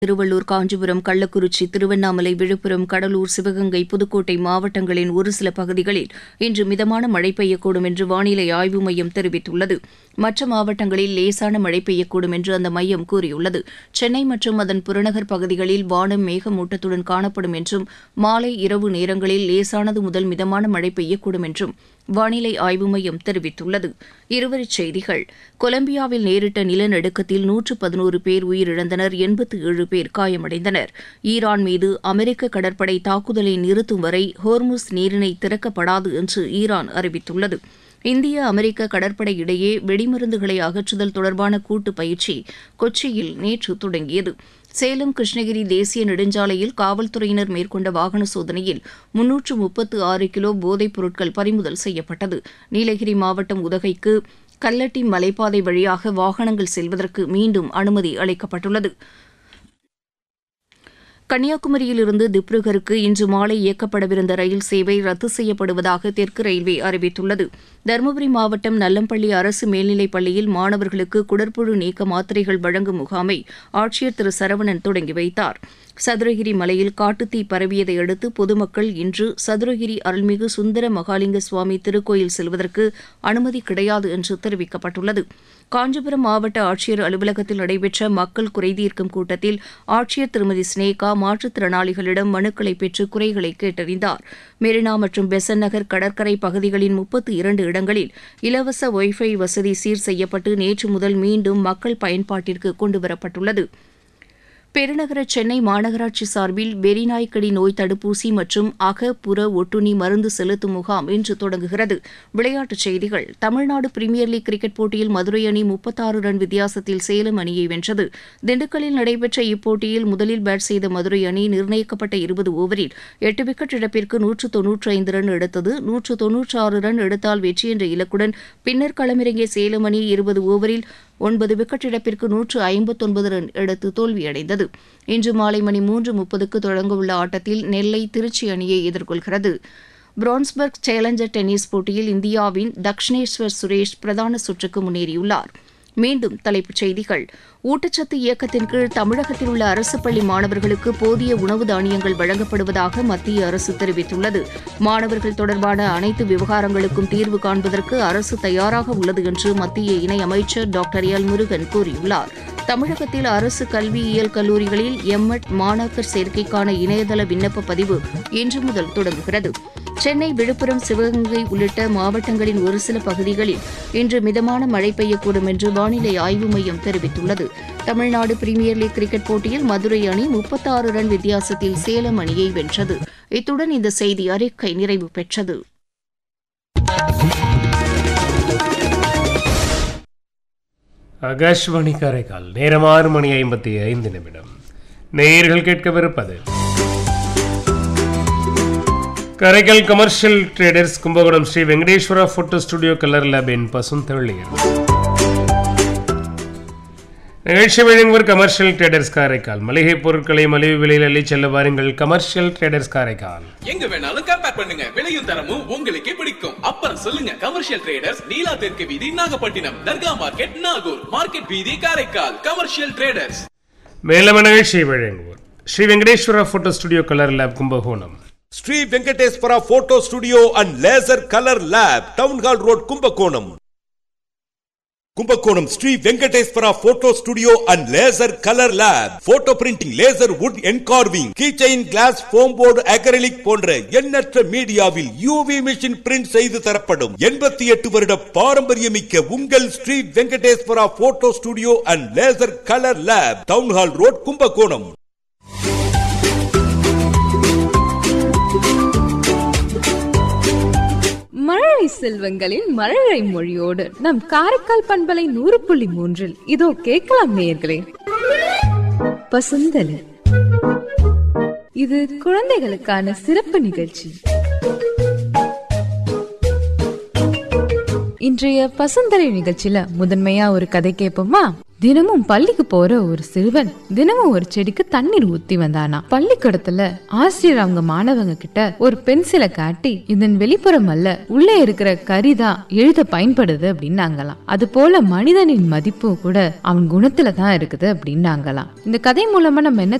திருவள்ளூர் காஞ்சிபுரம் கள்ளக்குறிச்சி திருவண்ணாமலை விழுப்புரம் கடலூர் சிவகங்கை புதுக்கோட்டை மாவட்டங்களின் ஒரு சில பகுதிகளில் இன்று மிதமான மழை பெய்யக்கூடும் என்று வானிலை ஆய்வு மையம் தெரிவித்துள்ளது மற்ற மாவட்டங்களில் லேசான மழை பெய்யக்கூடும் என்று அந்த மையம் கூறியுள்ளது சென்னை மற்றும் அதன் புறநகர் பகுதிகளில் வானம் மேகமூட்டத்துடன் காணப்படும் என்றும் மாலை இரவு நேரங்களில் லேசானது முதல் மிதமான மழை பெய்யக்கூடும் என்றும் வானிலை ஆய்வு மையம் தெரிவித்துள்ளது இருவரிச் செய்திகள் கொலம்பியாவில் நேரிட்ட நிலநடுக்கத்தில் நூற்று பதினோரு பேர் உயிரிழந்தனர் எண்பத்து ஏழு பேர் காயமடைந்தனர் ஈரான் மீது அமெரிக்க கடற்படை தாக்குதலை நிறுத்தும் வரை ஹோர்முஸ் நீரிணை திறக்கப்படாது என்று ஈரான் அறிவித்துள்ளது இந்திய அமெரிக்க கடற்படை இடையே வெடிமருந்துகளை அகற்றுதல் தொடர்பான கூட்டு பயிற்சி கொச்சியில் நேற்று தொடங்கியது சேலம் கிருஷ்ணகிரி தேசிய நெடுஞ்சாலையில் காவல்துறையினர் மேற்கொண்ட வாகன சோதனையில் முன்னூற்று முப்பத்து ஆறு கிலோ போதைப் பொருட்கள் பறிமுதல் செய்யப்பட்டது நீலகிரி மாவட்டம் உதகைக்கு கல்லட்டி மலைப்பாதை வழியாக வாகனங்கள் செல்வதற்கு மீண்டும் அனுமதி அளிக்கப்பட்டுள்ளது கன்னியாகுமரியிலிருந்து திப்ருகருக்கு இன்று மாலை இயக்கப்படவிருந்த ரயில் சேவை ரத்து செய்யப்படுவதாக தெற்கு ரயில்வே அறிவித்துள்ளது தருமபுரி மாவட்டம் நல்லம்பள்ளி அரசு மேல்நிலைப் பள்ளியில் மாணவர்களுக்கு குடற்புழு நீக்க மாத்திரைகள் வழங்கும் முகாமை ஆட்சியர் திரு சரவணன் தொடங்கி வைத்தார் சதுரகிரி மலையில் காட்டுத்தீ பரவியதை அடுத்து பொதுமக்கள் இன்று சதுரகிரி அருள்மிகு சுந்தர மகாலிங்க சுவாமி திருக்கோயில் செல்வதற்கு அனுமதி கிடையாது என்று தெரிவிக்கப்பட்டுள்ளது காஞ்சிபுரம் மாவட்ட ஆட்சியர் அலுவலகத்தில் நடைபெற்ற மக்கள் குறைதீர்க்கும் கூட்டத்தில் ஆட்சியர் திருமதி ஸ்னேகா மாற்றுத்திறனாளிகளிடம் மனுக்களை பெற்று குறைகளை கேட்டறிந்தார் மெரினா மற்றும் பெசன் நகர் கடற்கரை பகுதிகளின் முப்பத்து இரண்டு இடங்களில் இலவச ஒய்ஃபை வசதி சீர் செய்யப்பட்டு நேற்று முதல் மீண்டும் மக்கள் பயன்பாட்டிற்கு கொண்டுவரப்பட்டுள்ளது பெருநகர சென்னை மாநகராட்சி சார்பில் வெறிநாய்க்கடி நோய் தடுப்பூசி மற்றும் அக புற ஒட்டுண்ணி மருந்து செலுத்தும் முகாம் இன்று தொடங்குகிறது விளையாட்டுச் செய்திகள் தமிழ்நாடு பிரீமியர் லீக் கிரிக்கெட் போட்டியில் மதுரை அணி முப்பத்தாறு ரன் வித்தியாசத்தில் சேலம் அணியை வென்றது திண்டுக்கல்லில் நடைபெற்ற இப்போட்டியில் முதலில் பேட் செய்த மதுரை அணி நிர்ணயிக்கப்பட்ட இருபது ஓவரில் எட்டு விக்கெட் இழப்பிற்கு நூற்று தொன்னூற்று ஐந்து ரன் எடுத்தது நூற்று தொன்னூற்று ஆறு ரன் எடுத்தால் வெற்றி என்ற இலக்குடன் பின்னர் களமிறங்கிய சேலம் அணி இருபது ஓவரில் ஒன்பது விக்கெட் இழப்பிற்கு நூற்று ஐம்பத்தொன்பது ரன் எடுத்து தோல்வியடைந்தது இன்று மாலை மணி மூன்று முப்பதுக்கு தொடங்கவுள்ள ஆட்டத்தில் நெல்லை திருச்சி அணியை எதிர்கொள்கிறது பிரான்ஸ்பர்க் சேலஞ்சர் டென்னிஸ் போட்டியில் இந்தியாவின் தக்ஷனேஸ்வர் சுரேஷ் பிரதான சுற்றுக்கு முன்னேறியுள்ளார் மீண்டும் தலைப்புச் செய்திகள் ஊட்டச்சத்து இயக்கத்தின் கீழ் தமிழகத்தில் உள்ள அரசு பள்ளி மாணவர்களுக்கு போதிய உணவு தானியங்கள் வழங்கப்படுவதாக மத்திய அரசு தெரிவித்துள்ளது மாணவர்கள் தொடர்பான அனைத்து விவகாரங்களுக்கும் தீர்வு காண்பதற்கு அரசு தயாராக உள்ளது என்று மத்திய இணையமைச்சர் டாக்டர் எல் முருகன் கூறியுள்ளார் தமிழகத்தில் அரசு கல்வியியல் கல்லூரிகளில் எம்எட் மாணாக்கர் சேர்க்கைக்கான இணையதள விண்ணப்ப பதிவு இன்று முதல் தொடங்குகிறது சென்னை விழுப்புரம் சிவகங்கை உள்ளிட்ட மாவட்டங்களின் ஒரு சில பகுதிகளில் இன்று மிதமான மழை பெய்யக்கூடும் என்று வானிலை ஆய்வு மையம் தெரிவித்துள்ளது தமிழ்நாடு பிரீமியர் லீக் கிரிக்கெட் போட்டியில் மதுரை அணி முப்பத்தாறு ரன் வித்தியாசத்தில் சேலம் அணியை வென்றது இத்துடன் இந்த செய்தி அறிக்கை நிறைவு பெற்றது ஆகாஷ்வாணி காரைக்கால் நேரம் ஆறு மணி ஐம்பத்தி ஐந்து நிமிடம் நேயர்கள் கேட்கவிருப்பது Karaikal commercial traders Kumbakonam Sri Venkateswara photo studio colour லேபின் பசுந்தளியர் நிகழ்ச்சி வழங்குவர் கமர்ஷியல் ட்ரேடர்ஸ் காரைக்கால் மளிகை பொருட்களை மலிவு விலையில் அள்ளி செல்ல வாருங்கள் கமர்ஷியல் ட்ரேடர்ஸ் காரைக்கால் எங்க வேணாலும் கம்பேர் பண்ணுங்க விலையும் தரமும் உங்களுக்கே பிடிக்கும் அப்புறம் சொல்லுங்க கமர்ஷியல் ட்ரேடர்ஸ் நீலா தெற்கு வீதி நாகப்பட்டினம் தர்கா மார்க்கெட் நாகூர் மார்க்கெட் வீதி காரைக்கால் கமர்ஷியல் ட்ரேடர்ஸ் மேலும் நிகழ்ச்சியை வழங்குவோர் Sri Venkateswara photo studio colour lab Kumbakonam Sri Venkateswara photo studio and laser colour lab town hall road Kumbakonam Kumbakonam Sri Venkateswara photo studio and laser colour lab photo printing laser wood engraving keychain glass foam board acrylic போன்ற எண்ணற்ற மீடியாவில் UV machine print செய்து தரப்படும் எண்பத்தி எட்டு வருட பாரம்பரியமிக்க உங்கள் Sri Venkateswara photo studio and laser colour lab town hall road Kumbakonam மழலை செல்வங்களின் மழலை மொழியோடு நம் காரைக்கால் பண்பலை நூறு புள்ளி மூன்றில் இதோ கேட்கலாம் நேயர்களே பசுந்தலி இது குழந்தைகளுக்கான சிறப்பு நிகழ்ச்சி இன்றைய பசுந்தலை நிகழ்ச்சியில முதன்மையா ஒரு கதை கேட்போமா தினமும் பள்ளிக்கு போற ஒரு சிறுவன் தினமும் ஒரு செடிக்கு தண்ணீர் ஊத்தி வந்தானா பள்ளிக்கூடத்துல ஆசிரியர் அவங்க மாணவங்க கிட்ட ஒரு பென்சிலை காட்டி இதன் வெளிப்புறம் அல்ல உள்ளே இருக்கிற கரிதான் எழுத பயன்படுது அப்படின்னாங்களாம் அது போல மனிதனின் மதிப்பு கூட அவன் குணத்துல தான் இருக்குது அப்படின்னாங்களாம் இந்த கதை மூலமா நம்ம என்ன